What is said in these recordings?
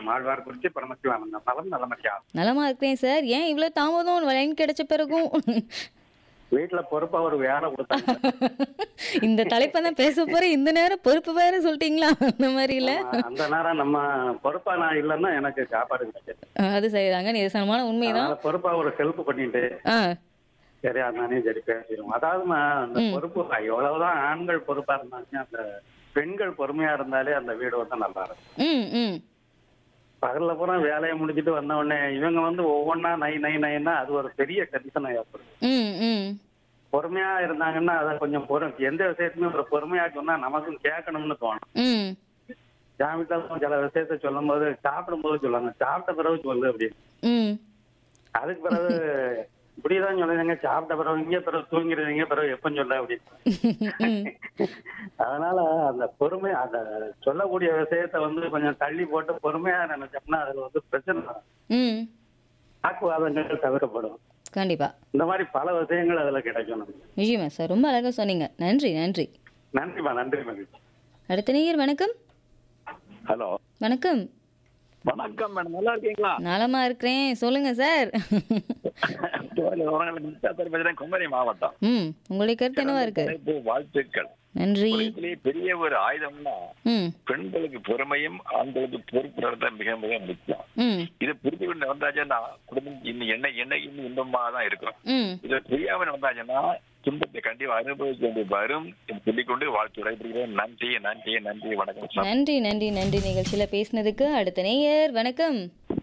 மாவட்டம் ஆழ்வார்குறிச்சி பரமசிவானந்தம் நலம் நலமறியா நலமா இருக்கிறேன் சார் ஏன் இவ்வளோ தாமதம் லைன் கிடைச்ச பிறகும் வீட்டுல பொறுப்பா ஒரு வேலை கொடுத்தாங்க இந்த தலைப்பை தான் பேச போறேன் இந்த நேரம் பொறுப்பு வேற சொல்லிட்டீங்களா அந்த மாதிரி இல்ல ஆமா, அந்த நேரம் நம்ம பொறுப்பா நான் இல்லைன்னா எனக்கு சாப்பாடு கிடைக்காது அது சரிதாங்க நிதர்சனமான உண்மைதான் அதனால பொறுப்பா ஒரு ஹெல்ப் பண்ணிட்டு ஆ சரி அதனாலே சரி பேசிடுவோம் அதாவதுமா அந்த பொறுப்பு எவ்வளவுதான் ஆண்கள் பொறுப்பா இருந்தாங்க அந்த பெண்கள் பொறுமையா இருந்தாலே அந்த வீடு வந்து நல்லா இருக்கும் ம் ம் பகல்ல பூரா வேலையை முடிச்சிட்டு வந்த உடனே இவங்க வந்து ஒவ்வொன்னா நை நை நைன்னா அது ஒரு பெரிய கண்டிஷன் ஏற்படும் ம் ம் பொறுமையா இருந்தாங்கன்னா அதை கொஞ்சம் பொறு எந்த விஷயத்துமே ஒரு பொறுமையா சொன்னா நமக்கும் கேட்கணும்னு தோணும் ம் என் வீட்டுல சில விஷயத்த சொல்லும் போது சாப்பிடும் போது சொல்லுவாங்க சாப்பிட்ட பிறகு சொல்லு அப்படின்னு ம் அதுக்கு பிறகு இப்படிதான் சொல்லுங்க சாப்பிட்ட பிறகு இங்க பிறகு தூங்கிடுவீங்க பிறகு எப்ப சொல்ல அப்படின்னு ம் அதனால அந்த பொறுமை அந்த சொல்லக்கூடிய விஷயத்த வந்து கொஞ்சம் தள்ளி போட்டு பொறுமையா நினைச்சோம்னா அதுல வந்து பிரச்சனை வரும். ம் வாக்குவாதங்கள் தவிர்க்கப்படும் கண்டிப்பா இந்த மாதிரி பல விஷயங்கள் அதுல கிடைக்கும் நமக்கு நிஜமா சார் ரொம்ப அழகா சொன்னீங்க நன்றி நன்றி நன்றிமா நன்றி மகிழ்ச்சி அடுத்த நேயர் வணக்கம் ஹலோ வணக்கம் வணக்கம் மேடம் நல்லா இருக்கீங்களா நலமா இருக்கிறேன் சொல்லுங்க சார் பேசுறேன் குமரி மாவட்டம் ம் உங்களுடைய கருத்து என்னவா இருக்கு தலைப்பு வாழ்த்துக்கள் நன்றி உலகத்திலேயே பெரிய ஒரு ஆயுதம்னா ம் பெண்களுக்கு பொறுமையும் ஆண்களுக்கு பொறுப்பு தான் மிக மிக முக்கியம் ம் இதை புரிந்து கொண்டு நடந்தாச்சுன்னா குடும்பம் இன்னும் என்ன என்ன இன்னும் இன்பமா தான் இருக்கும் ம் இதை புரியாம நடந்தாச்சுன்னா துன்பத்தை கண்டிப்பா அனுபவிக்க வேண்டி வரும் என்று சொல்லிக்கொண்டு வாழ்த்து விடைபெறுகிறேன் நன்றி நன்றி நன்றி வணக்கம் சார் நன்றி நன்றி நன்றி நிகழ்ச்சியில பேசினதுக்கு அடுத்த நேயர் வணக்கம்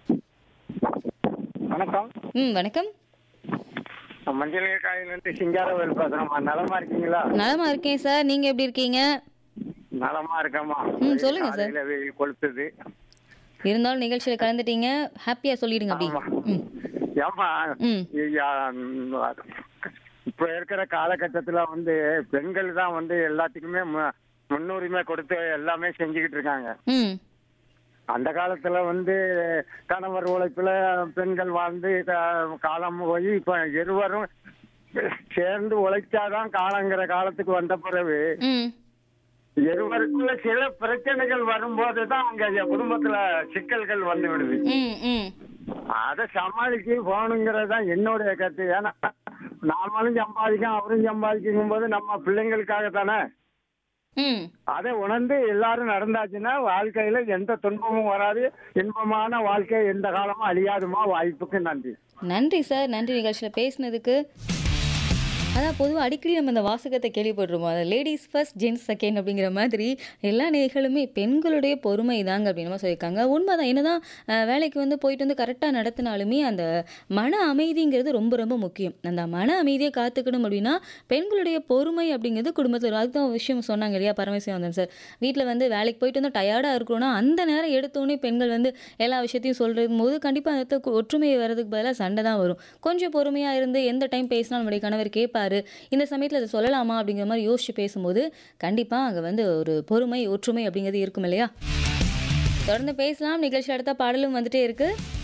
வணக்கம் ம் வணக்கம் மஞ்சள் காயில இருந்து சிங்காரவேல் பேசுறேம்மா நலமா இருக்கீங்களா நலமா இருக்கேன் சார் நீங்க எப்படி இருக்கீங்க நலமா இருக்கம்மா ம், சொல்லுங்க சார். காலையில வெயில் கொளுத்துது இருந்தாலும் நிகழ்ச்சியில கலந்துட்டீங்க ஹாப்பியா சொல்லிடுங்க அப்படி ஆமா. ம் ஏம்மா ம். ஐயா, ம், இப்ப இருக்கிற காலகட்டத்துல வந்து பெண்கள் தான் வந்து எல்லாத்துக்குமே மு- முன்னுரிமை கொடுத்து எல்லாமே செஞ்சுக்கிட்டு இருக்காங்க ம் அந்த காலத்துல வந்து கணவர் உழைப்புல பெண்கள் வாழ்ந்து கா- காலம் போய் இப்ப இருவரும் சேர்ந்து உழைச்சாதான் காலங்கிற காலத்துக்கு வந்த பிறகு ம் இருவருக்குள்ள சில பிரச்சனைகள் வரும்போது தான் அங்க குடும்பத்துல சிக்கல்கள் வந்து விடுது ம் ம் அதை சமாளிச்சு போகணுங்கிறது தான் என்னுடைய கருத்து ஏன்னா நாமளும் சம்பாதிக்கும் அவரும் சம்பாதிக்கும் போது நம்ம பிள்ளைங்களுக்காக தானே ம் அதை உணர்ந்து எல்லாரும் நடந்தாச்சுன்னா வாழ்க்கையில எந்த துன்பமும் வராது இன்பமான வாழ்க்கை எந்த காலமும் அழியாதுமா வாய்ப்புக்கு நன்றி நன்றி சார் நன்றி நிகழ்ச்சியில் பேசினதுக்கு அதான் பொதுவாக அடிக்கடி நம்ம இந்த வாசகத்தை கேள்விப்பட்டிருப்போம் அது லேடிஸ் ஃபர்ஸ்ட் ஜென்ஸ் செகண்ட் அப்படிங்கிற மாதிரி எல்லா நேர்களுமே பெண்களுடைய பொறுமை தாங்க அப்படின்னு நம்ம சொல்லியிருக்காங்க உண்மைதான் என்னதான் அஹ், வேலைக்கு வந்து போயிட்டு வந்து கரெக்டாக நடத்தினாலுமே அந்த மன அமைதிங்கிறது ரொம்ப ரொம்ப முக்கியம் அந்த மன அமைதியை காத்துக்கணும் அப்படின்னா பெண்களுடைய பொறுமை அப்படிங்கிறது குடும்பத்தில் அதுதான் ஒரு விஷயம் சொன்னாங்க இல்லையா பரமசிவந்தன் சார் வீட்டில் வந்து வேலைக்கு போயிட்டு வந்து டயர்டாக இருக்கிறோன்னா அந்த நேரம் எடுத்தோடனே பெண்கள் வந்து எல்லா விஷயத்தையும் சொல்கிறது போது கண்டிப்பாக அந்த இடத்துல ஒற்றுமை வர்றதுக்கு பதிலாக சண்டை தான் வரும் கொஞ்சம் பொறுமையாக இருந்து எந்த டைம் பேசினா நம்முடைய கணவர் கேட்பாரு இந்த சமயத்தில் அதை சொல்லலாமா அப்படிங்கிற மாதிரி யோசிச்சு பேசும்போது கண்டிப்பாக அங்கே வந்து ஒரு பொறுமை ஒற்றுமை அப்படிங்கிறது இருக்கும் இல்லையா தொடர்ந்து பேசலாம் நிகழ்ச்சி அடுத்த பாடலும் வந்துட்டே இருக்கு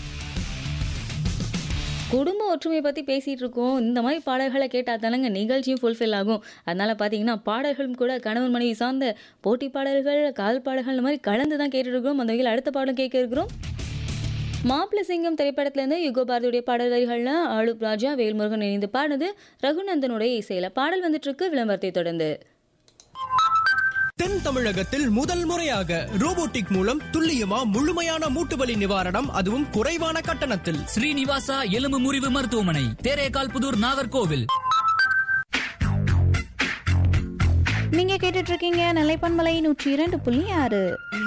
குடும்ப ஒற்றுமையை பற்றி பேசிகிட்டு இருக்கோம் இந்த மாதிரி பாடல்களை கேட்டால் தானங்க நிகழ்ச்சியும் ஃபுல்ஃபில் ஆகும் அதனால் பார்த்தீங்கன்னா பாடல்களும் கூட கணவன் மனைவி சார்ந்த போட்டி பாடல்கள் கால் பாடல்கள் இந்த மாதிரி கலந்து தான் கேட்டுட்டு இருக்கோம் அந்த வகையில் அடுத்த பாடம் கேட்க இருக்கிறோம் மாப்பிள சிங்கம் திரைப்படத்திலேருந்து யுகோ பாரதியுடைய பாடல் வரிகள்ல ஆளுப் ராஜா வேல்முருகன் இணைந்து பாடுது ரகுநந்தனுடைய இசையில பாடல் வந்துட்டு இருக்கு விளம்பரத்தை தொடர்ந்து தென் தமிழகத்தில் முதல் முறையாக ரோபோட்டிக் மூலம் துல்லியமா முழுமையான மூட்டுவலி நிவாரணம் அதுவும் குறைவான கட்டணத்தில் ஸ்ரீனிவாசா எலும்பு முறிவு மருத்துவமனை தேரேகால் புதூர் நாகர்கோவில் நீங்க கேட்டுட்டு இருக்கீங்க நிலைப்பன்மலை நூற்றி இரண்டு புள்ளி ஆறு